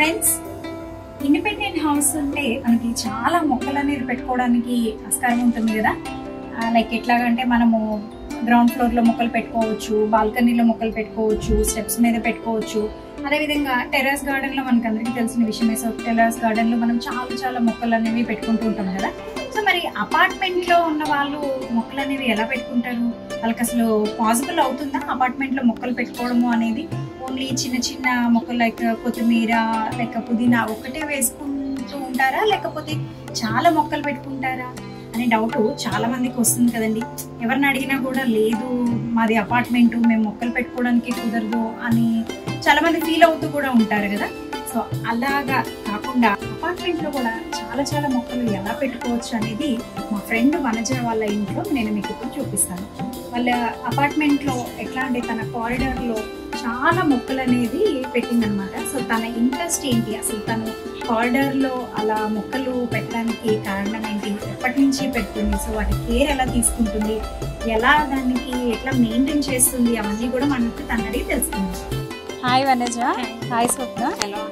Friends independent house ఉంటే మనకి చాలా మొక్కలు అనేది పెట్టుకోవడానికి ఆస్కారం ఉంటుంది కదా లైక్ ఎట్లాగంటే మనము గ్రౌండ్ ఫ్లోర్ లో మొక్కలు పెట్టుకోవచ్చు బాల్కనీలో మొక్కలు పెట్టుకోవచ్చు స్టెప్స్ మీద పెట్టుకోవచ్చు అదేవిధంగా టెర్రస్ గార్డెన్ లో మనకి అందరికీ తెలిసిన విషయమే సో టెర్రస్ గార్డెన్ లో మనం చాలా చాలా మొక్కలు అనేవి పెట్టుకుంటూ ఉంటాం కదా సో మరి అపార్ట్మెంట్ లో ఉన్న వాళ్ళు మొక్కలు అనేవి ఎలా పెట్టుకుంటారు వాళ్ళకి అసలు పాసిబుల్ అవుతుందా అపార్ట్మెంట్ లో మొక్కలు పెట్టుకోవడము అనేది ఓన్లీ చిన్న చిన్న మొక్కలు లైక్ కొత్తిమీర లైక్ పుదీనా ఒకటే వేసుకుంటూ ఉంటారా లేకపోతే చాలా మొక్కలు పెట్టుకుంటారా అనే డౌట్ చాలా మందికి వస్తుంది కదండి ఎవరిని అడిగినా కూడా లేదు మాది అపార్ట్మెంట్ మేము మొక్కలు పెట్టుకోవడానికి కుదరదు అని చాలా మంది ఫీల్ అవుతూ కూడా ఉంటారు కదా సో అలాగా కాకుండా అపార్ట్మెంట్ లో కూడా చాలా చాలా మొక్కలు ఎలా పెట్టుకోవచ్చు అనేది మా ఫ్రెండ్ వనజ వాళ్ళ ఇంట్లో నేను మీకు ఇప్పుడు చూపిస్తాను వాళ్ళ అపార్ట్మెంట్ లో ఎట్లా అంటే తన కారిడార్ లో చాలా మొక్కలు అనేది పెట్టిందనమాట సో తన ఇంట్రెస్ట్ ఏంటి అసలు తను కారిడార్ లో అలా మొక్కలు పెట్టడానికి కారణం ఏంటి ఎప్పటి నుంచి పెడుతుంది సో వాటి కేర్ ఎలా తీసుకుంటుంది ఎలా దానికి ఎట్లా మెయింటైన్ చేస్తుంది అవన్నీ కూడా మనకు తన అడిగి తెలుసుకుంది హాయ్ వనజ హాయ్ స్వప్న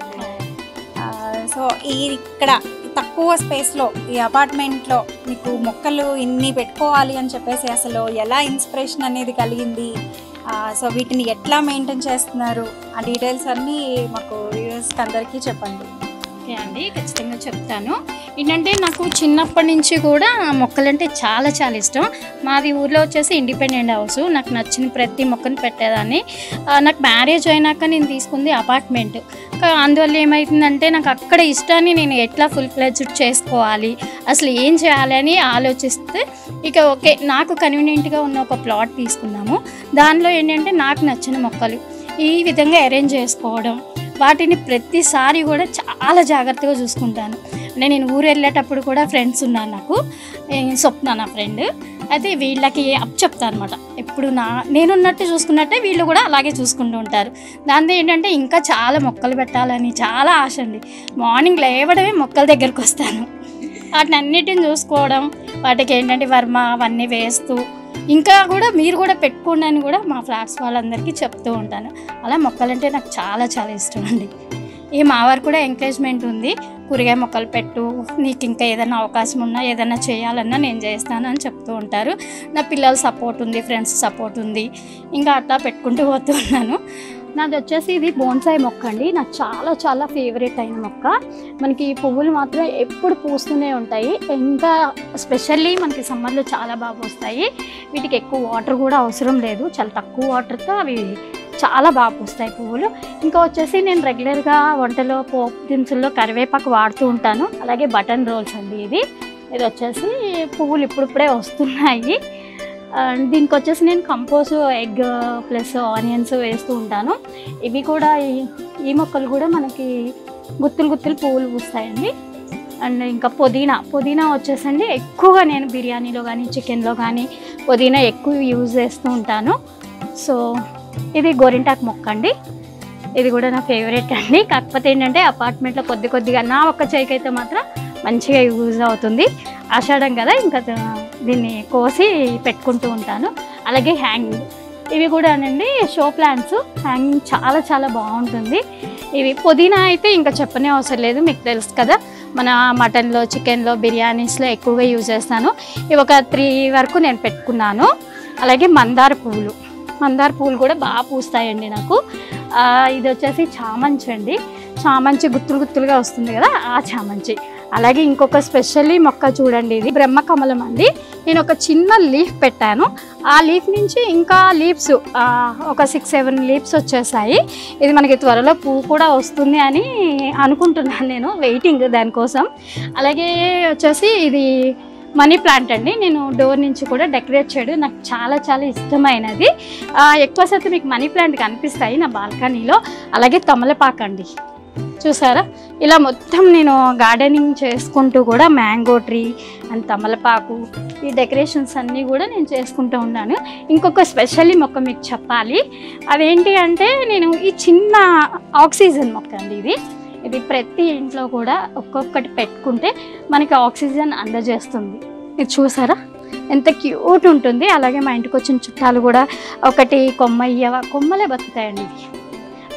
ఆ, సో ఈ ఇక్కడ తక్కువ స్పేస్లో ఈ అపార్ట్మెంట్లో మీకు మొక్కలు ఇన్ని పెట్టుకోవాలి అని చెప్పేసి అసలు ఎలా ఇన్స్పిరేషన్ అనేది కలిగింది ఆ, సో వీటిని ఎట్లా మెయింటైన్ చేస్తున్నారు ఆ డీటెయిల్స్ అన్నీ మాకు వ్యూవర్స్కి అందరికీ చెప్పండి ఓకే అండి ఖచ్చితంగా చెప్తాను ఏంటంటే నాకు చిన్నప్పటి నుంచి కూడా మొక్కలంటే చాలా చాలా ఇష్టం మాది ఊర్లో వచ్చేసి ఇండిపెండెంట్ హౌస్ నాకు నచ్చిన ప్రతి మొక్కను పెట్టేదాన్ని ఆ, నాకు మ్యారేజ్ అయినాక నేను తీసుకుంది అపార్ట్మెంట్ కా- అందువల్ల ఏమైతుందంటే నాకు అక్కడ ఇష్టాన్ని నేను ఎట్లా ఫుల్ ఫ్లెడ్జ్డ్ చేసుకోవాలి అసలు ఏం చేయాలి అని ఆలోచిస్తే ఇక ఓకే నాకు కన్వీనియంట్గా ఉన్న ఒక ప్లాట్ తీసుకున్నాము దానిలో ఏంటంటే నాకు నచ్చిన మొక్కలు ఈ విధంగా అరేంజ్ చేసుకోవడం వాటిని ప్రతిసారి కూడా చాలా జాగ్రత్తగా చూసుకుంటాను అంటే నేను ఊరు వెళ్ళేటప్పుడు కూడా ఫ్రెండ్స్ ఉన్నారు నాకు ఏ, స్వప్న నా ఫ్రెండ్ అయితే వీళ్ళకి అప్ చెప్తాను అనమాట ఎప్పుడు నా నేనున్నట్టు చూసుకున్నట్టే వీళ్ళు కూడా అలాగే చూసుకుంటూ ఉంటారు దాంతో ఏంటంటే ఇంకా చాలా మొక్కలు పెట్టాలని చాలా ఆశ అండి మార్నింగ్ లేవడమే మొక్కల దగ్గరకు వస్తాను వాటిని అన్నిటిని చూసుకోవడం వాటికి ఏంటంటే వర్మ అవన్నీ వేస్తూ ఇంకా కూడా మీరు కూడా పెట్టుకోండి అని కూడా మా ఫ్లాట్స్ వాళ్ళందరికీ చెప్తూ ఉంటాను అలా మొక్కలంటే నాకు చాలా చాలా ఇష్టం అండి ఈ మా వారు కూడా ఎంకరేజ్మెంట్ ఉంది కూరగాయ మొక్కలు పెట్టు నీకు ఇంకా ఏదైనా అవకాశం ఉన్నా ఏదైనా చేయాలన్నా నేను చేస్తాను అని చెప్తూ ఉంటారు నా పిల్లల సపోర్ట్ ఉంది ఫ్రెండ్స్ సపోర్ట్ ఉంది ఇంకా అట్లా పెట్టుకుంటూ పోతూ ఉన్నాను నాది వచ్చేసి ఇది బోన్సాయి మొక్క అండి నాకు చాలా చాలా ఫేవరెట్ అయిన మొక్క మనకి పువ్వులు మాత్రం ఎప్పుడు పూస్తూనే ఉంటాయి ఇంకా స్పెషల్లీ మనకి సమ్మర్లో చాలా బాగా పూస్తాయి వీటికి ఎక్కువ వాటర్ కూడా అవసరం లేదు చాలా తక్కువ వాటర్తో అవి చాలా బాగా పూస్తాయి పువ్వులు ఇంకా వచ్చేసి నేను రెగ్యులర్గా వంటలో పోపు దినుసుల్లో కరివేపాకు వాడుతూ ఉంటాను అలాగే బటన్ రోల్స్ అండి ఇది ఇది వచ్చేసి పువ్వులు ఇప్పుడిప్పుడే వస్తున్నాయి ఆ, దీనికి వచ్చేసి నేను కంపోజ్ ఎగ్ ప్లస్ ఆనియన్స్ వేస్తూ ఉంటాను ఇవి కూడా ఈ- ఈ మొక్కలు కూడా మనకి గుత్తులు గుత్తులు పువ్వులు పూస్తాయండి అండ్ ఇంకా పుదీనా పుదీనా వచ్చేసండి ఎక్కువగా నేను బిర్యానీలో కానీ చికెన్లో కానీ పుదీనా ఎక్కువ యూజ్ చేస్తూ ఉంటాను సో ఇది గోరింటాకు మొక్క అండి ఇది కూడా నా ఫేవరెట్ అండి కాకపోతే ఏంటంటే అపార్ట్మెంట్లో కొద్ది కొద్దిగా నా ఒక్క చేయికి అయితే మాత్రం మంచిగా యూజ్ అవుతుంది ఆషాఢం కదా ఇంకా ద- దీన్ని కోసి పెట్టుకుంటూ ఉంటాను అలాగే హ్యాంగింగ్ ఇవి కూడా అండి షో ప్లాంట్స్ హ్యాంగింగ్ చాలా చాలా బాగుంటుంది ఇవి పుదీనా అయితే ఇంకా చెప్పనే అవసరం లేదు మీకు తెలుసు కదా మన మటన్లో చికెన్లో బిర్యానీస్లో ఎక్కువగా యూజ్ చేస్తాను ఇవి ఒక త్రీ వరకు నేను పెట్టుకున్నాను అలాగే మందార పువ్వులు మందార పువ్వులు కూడా బాగా పూస్తాయండి నాకు ఆ, ఇది వచ్చేసి చామంచి అండి చామంచి గుత్తులు గుత్తులుగా వస్తుంది కదా ఆ చామంచి అలాగే ఇంకొక స్పెషల్లీ మొక్క చూడండి ఇది బ్రహ్మకమలం అండి నేను ఒక చిన్న లీఫ్ పెట్టాను ఆ లీఫ్ నుంచి ఇంకా లీవ్స్ ఒక సిక్స్ సెవెన్ లీవ్స్ వచ్చేసాయి ఇది మనకి త్వరలో పువ్వు కూడా వస్తుంది అని అనుకుంటున్నాను నేను వెయిటింగ్ దానికోసం అలాగే వచ్చేసి ఇది మనీ ప్లాంట్ అండి నేను డోర్ నుంచి కూడా డెకరేట్ చేయడం నాకు చాలా చాలా ఇష్టమైనది ఆ, ఎక్కువ శాతం మీకు మనీ ప్లాంట్ కనిపిస్తాయి నా బాల్కనీలో అలాగే తమలపాకు అండి చూసారా ఇలా మొత్తం నేను గార్డెనింగ్ చేసుకుంటూ కూడా మ్యాంగో ట్రీ అండ్ తమలపాకు ఈ డెకరేషన్స్ అన్నీ కూడా నేను చేసుకుంటూ ఉన్నాను ఇంకొక స్పెషల్లీ మొక్క మీకు చెప్పాలి అదేంటి అంటే నేను ఈ చిన్న ఆక్సిజన్ మొక్క అండి ఇది ఇది ప్రతి ఇంట్లో కూడా ఒక్కొక్కటి పెట్టుకుంటే మనకి ఆక్సిజన్ అందజేస్తుంది ఇది చూసారా ఎంత క్యూట్ ఉంటుంది అలాగే మా ఇంటికి వచ్చిన చుట్టాలు కూడా ఒకటి కొమ్మ ఇయ్యవా కొమ్మలే బతుకుతాయండి ఇవి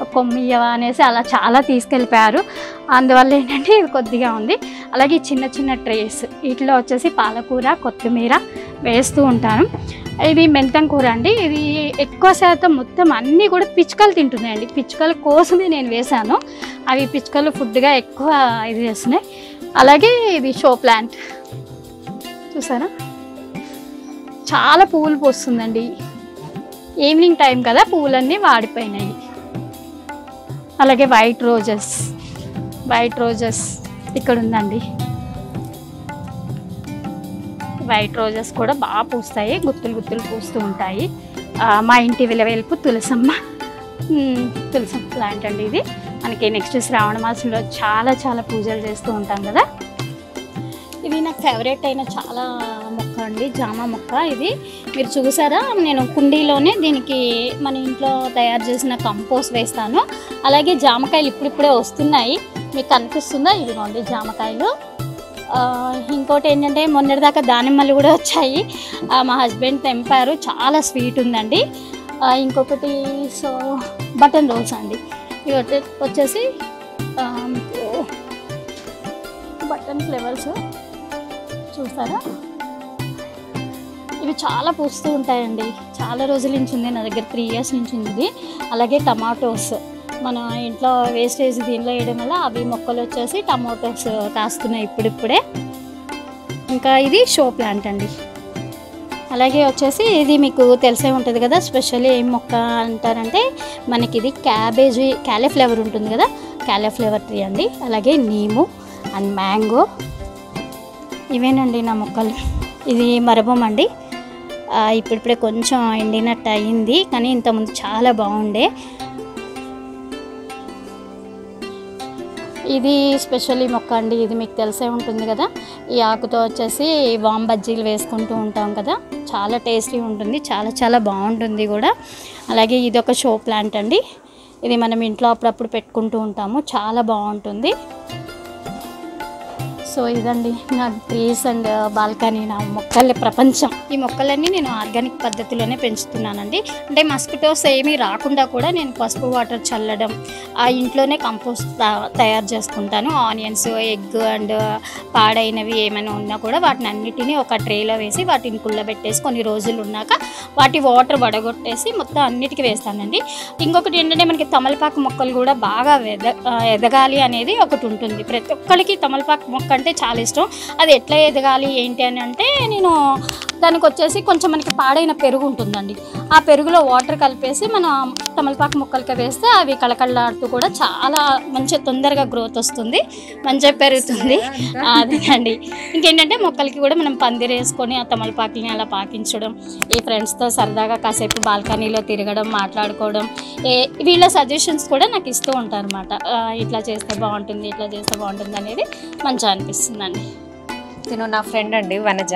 కొమ్మియవా అనేసి అలా చాలా తీసుకెళ్ళిపోయారు అందువల్ల ఏంటంటే ఇది కొద్దిగా ఉంది అలాగే ఈ చిన్న చిన్న ట్రేస్ వీటిలో వచ్చేసి పాలకూర కొత్తిమీర వేస్తూ ఉంటాను ఇది మెంతం కూర అండి ఇది ఎక్కువ శాతం మొత్తం అన్నీ కూడా పిచ్చుకలు తింటున్నాయండి పిచ్చుకల కోసమే నేను వేశాను అవి పిచ్చుకలు ఫుడ్గా ఎక్కువ ఇది చేస్తున్నాయి అలాగే ఇది షో ప్లాంట్ చూసారా చాలా పువ్వులు పోస్తుందండి ఈవినింగ్ టైం కదా పువ్వులన్నీ వాడిపోయినాయి అలాగే వైట్ రోజెస్ వైట్ రోజెస్ ఇక్కడ ఉందండి వైట్ రోజెస్ కూడా బాగా పూస్తాయి గుత్తులు గుత్తులు పూస్తూ ఉంటాయి ఆ, మా ఇంటి విలవేల్పు తులసమ్మ ఉమ్, తులసమ్మ ప్లాంట్ అండి ఇది మనకి నెక్స్ట్ శ్రావణ మాసంలో చాలా చాలా పూజలు చేస్తూ ఉంటాం కదా ఇది నాకు ఫేవరెట్ అయిన చాలా మొక్క అండి జామ మొక్క ఇది మీరు చూసారా నేను కుండీలోనే దీనికి మన ఇంట్లో తయారు చేసిన కంపోస్ట్ వేస్తాను అలాగే జామకాయలు ఇప్పుడిప్పుడే వస్తున్నాయి మీకు కనిపిస్తుందా ఇదిగోండి జామకాయలు ఆ, ఇంకోటి ఏంటంటే మొన్నటిదాకా దానిమ్మలు కూడా వచ్చాయి ఆ, మా హస్బెండ్ తెంపారు చాలా స్వీట్ ఉందండి ఆ, ఇంకొకటి సో బటన్ రోల్స్ అండి ఇవి వచ్చే- వచ్చేసి ఆ, ఓ, బటన్ ఫ్లేవర్స్ చూస్తారా ఇవి చాలా పూస్తూ ఉంటాయండి చాలా రోజుల నుంచి ఉంది నా దగ్గర త్రీ ఇయర్స్ నుంచి ఉంది ఇది. అలాగే టమాటోస్ మన ఇంట్లో వేస్టేజ్ దీనిలో వేయడం వల్ల అవి మొక్కలు వచ్చేసి టమాటోస్ కాస్తున్నాయి ఇప్పుడిప్పుడే ఇంకా ఇది షో ప్లాంట్ అండి అలాగే వచ్చేసి ఇది మీకు తెలిసే ఉంటుంది కదా స్పెషల్లీ ఏం మొక్క అంటారంటే మనకి ఇది క్యాబేజీ క్యాలీఫ్లవర్ ఉంటుంది కదా క్యాలీఫ్లవర్ ట్రీ అండి అలాగే నీము అండ్ మ్యాంగో ఇవేనండి నా మొక్కలు ఇది మరబం అండి ఆ, ఇప్పుడిప్పుడే కొంచెం ఎండినట్టు అయింది కానీ ఇంతకుముందు చాలా బాగుండే ఇది స్పెషల్లీ మొక్క అండి ఇది మీకు తెలిసే ఉంటుంది కదా ఈ ఆకుతో వచ్చేసి వామ్ బజ్జీలు వేసుకుంటూ ఉంటాం కదా చాలా టేస్టీ ఉంటుంది చాలా చాలా బాగుంటుంది కూడా అలాగే ఇది ఒక షో ప్లాంట్ అండి ఇది మనం ఇంట్లో అప్పుడప్పుడు పెట్టుకుంటూ ఉంటాము చాలా బాగుంటుంది సో ఇదండి నా ట్రీస్ అండ్ బాల్కనీ నా మొక్కల ప్రపంచం ఈ మొక్కలన్నీ నేను ఆర్గానిక్ పద్ధతిలోనే పెంచుతున్నానండి అంటే మస్కిటోస్ ఏమీ రాకుండా కూడా నేను పసుపు వాటర్ చల్లడం ఆ ఇంట్లోనే కంపోస్ట్ తా- తయారు చేసుకుంటాను ఆనియన్స్ ఎగ్ అండ్ పాడైనవి ఏమైనా ఉన్నా కూడా వాటిని అన్నిటినీ ఒక ట్రేలో వేసి వాటిని కుళ్ళబెట్టేసి కొన్ని రోజులు ఉన్నాక వాటి వాటర్ వడగొట్టేసి మొత్తం అన్నిటికీ వేస్తానండి ఇంకొకటి ఏంటంటే మనకి తమలపాకు మొక్కలు కూడా బాగా ఎద ఆ, ఎదగాలి అనేది ఒకటి ఉంటుంది ప్రతి ఒక్కరికి తమలపాకు మొక్క అంటే చాలా ఇష్టం అది ఎట్లా ఎదగాలి ఏంటి అని అంటే నేను దానికి వచ్చేసి కొంచెం మనకి పాడైన పెరుగు ఉంటుందండి ఆ పెరుగులో వాటర్ కలిపేసి మన తమలపాకు మొక్కలకి వేస్తే అవి కళకళలాడుతూ కూడా చాలా మంచి తొందరగా గ్రోత్ వస్తుంది మంచిగా పెరుగుతుంది అదేనండి ఇంకేంటంటే మొక్కలకి కూడా మనం పందిరి వేసుకొని ఆ తమలపాకుని అలా పాకించడం ఈ ఫ్రెండ్స్తో సరదాగా కాసేపు బాల్కనీలో తిరగడం మాట్లాడుకోవడం ఏ వీళ్ళ సజెషన్స్ కూడా నాకు ఇస్తూ ఉంటారు అనమాట ఇట్లా చేస్తే బాగుంటుంది ఇట్లా చేస్తే బాగుంటుంది అనేది మంచిగా అనిపిస్తుందండి తిను నా ఫ్రెండ్ అండి వనజ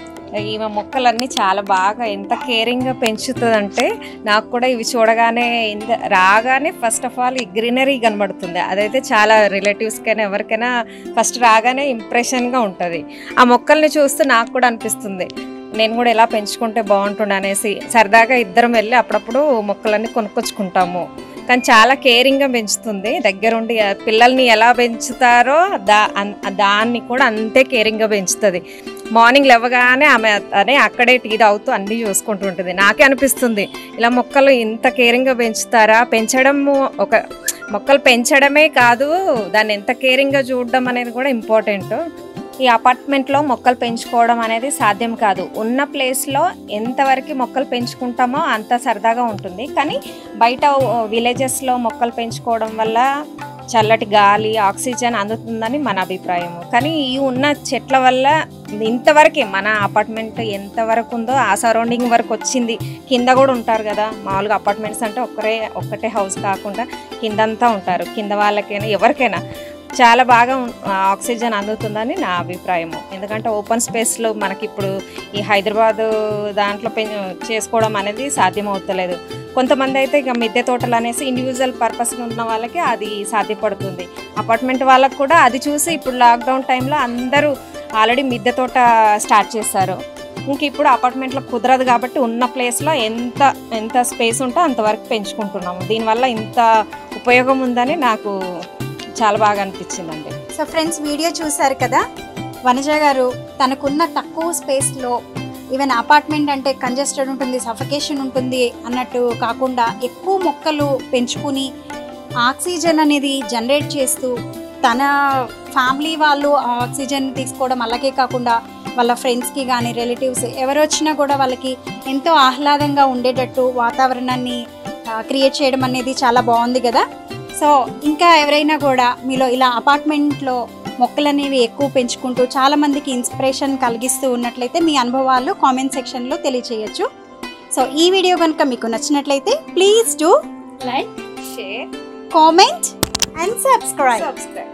ఈమె మొక్కలన్నీ చాలా బాగా ఎంత కేరింగ్గా పెంచుతుందంటే నాకు కూడా ఇవి చూడగానే ఇంత రాగానే ఫస్ట్ ఆఫ్ ఆల్ ఈ గ్రీనరీ కనబడుతుంది అదైతే చాలా రిలేటివ్స్కైనా ఎవరికైనా ఫస్ట్ రాగానే ఇంప్రెషన్గా ఉంటుంది ఆ మొక్కల్ని చూస్తూ నాకు కూడా అనిపిస్తుంది నేను కూడా ఎలా పెంచుకుంటే బాగుంటుండే అనేసి సరదాగా ఇద్దరం వెళ్ళి అప్పుడప్పుడు మొక్కలన్నీ కొనుక్కొచ్చుకుంటాము కానీ చాలా కేరింగ్గా పెంచుతుంది దగ్గరుండి ఆ పిల్లల్ని ఎలా పెంచుతారో దా అన్- దాన్ని కూడా అంతే కేరింగ్గా పెంచుతుంది మార్నింగ్ లేవగానే ఆమె అనే అక్కడే టీ తాగుతూ అన్నీ చూసుకుంటూ ఉంటుంది నాకే అనిపిస్తుంది ఇలా మొక్కలు ఇంత కేరింగ్గా పెంచుతారా పెంచడము ఒక మొక్కలు పెంచడమే కాదు దాన్ని ఎంత కేరింగ్గా చూడడం అనేది కూడా ఇంపార్టెంట్ ఈ అపార్ట్మెంట్లో మొక్కలు పెంచుకోవడం అనేది సాధ్యం కాదు ఉన్న ప్లేస్లో ఎంతవరకు మొక్కలు పెంచుకుంటామో అంత సరదాగా ఉంటుంది కానీ బయట విలేజెస్లో మొక్కలు పెంచుకోవడం వల్ల చల్లటి గాలి ఆక్సిజన్ అందుతుందని మన అభిప్రాయం కానీ ఈ ఉన్న చెట్ల వల్ల ఇంతవరకే మన అపార్ట్మెంట్ ఎంతవరకు ఉందో ఆ సరౌండింగ్ వరకు వచ్చింది కింద కూడా ఉంటారు కదా మామూలుగా అపార్ట్మెంట్స్ అంటే ఒక్కరే ఒక్కటే హౌస్ కాకుండా కిందంతా ఉంటారు కింద వాళ్ళకైనా ఎవరికైనా చాలా బాగా ఉం- ఆక్సిజన్ అందుతుందని నా అభిప్రాయము ఎందుకంటే ఓపెన్ స్పేస్లో మనకి ఇప్పుడు ఈ హైదరాబాద్ దాంట్లో పెం చేసుకోవడం అనేది సాధ్యం అవుతలేదు కొంతమంది అయితే ఇక మిద్దె తోటలు అనేసి ఇండివిజువల్ పర్పస్ ఉన్న వాళ్ళకి అది సాధ్యపడుతుంది అపార్ట్మెంట్ వాళ్ళకి కూడా అది చూసి ఇప్పుడు లాక్డౌన్ టైంలో అందరూ ఆల్రెడీ మిద్దె తోట స్టార్ట్ చేశారు ఇంక ఇప్పుడు అపార్ట్మెంట్లో కుదరదు కాబట్టి ఉన్న ప్లేస్లో ఎంత ఎంత స్పేస్ ఉంటే అంతవరకు పెంచుకుంటున్నాము దీనివల్ల ఇంత ఉపయోగం ఉందని నాకు చాలా బాగా అనిపించిందండి సో ఫ్రెండ్స్ వీడియో చూశారు కదా వనజ గారు తనకున్న తక్కువ స్పేస్లో ఈవెన్ అపార్ట్మెంట్ అంటే కంజెస్టెడ్ ఉంటుంది సఫకేషన్ ఉంటుంది అన్నట్టు కాకుండా ఎక్కువ మొక్కలు పెంచుకుని ఆక్సిజన్ అనేది జనరేట్ చేస్తూ తన ఫ్యామిలీ వాళ్ళు ఆ ఆక్సిజన్ తీసుకోవడం అలాగే కాకుండా వాళ్ళ ఫ్రెండ్స్కి కానీ రిలేటివ్స్ ఎవరు వచ్చినా కూడా వాళ్ళకి ఎంతో ఆహ్లాదంగా ఉండేటట్టు వాతావరణాన్ని క్రియేట్ చేయడం అనేది చాలా బాగుంది కదా సో ఇంకా ఎవరైనా కూడా మీలో ఇలా అపార్ట్మెంట్లో మొక్కలు అనేవి ఎక్కువ పెంచుకుంటూ చాలా మందికి ఇన్స్పిరేషన్ కలిగిస్తూ ఉన్నట్లయితే మీ అనుభవాలు కామెంట్ సెక్షన్లో తెలియచేయచ్చు సో ఈ వీడియో కనుక మీకు నచ్చినట్లయితే please do like share comment and subscribe subscribe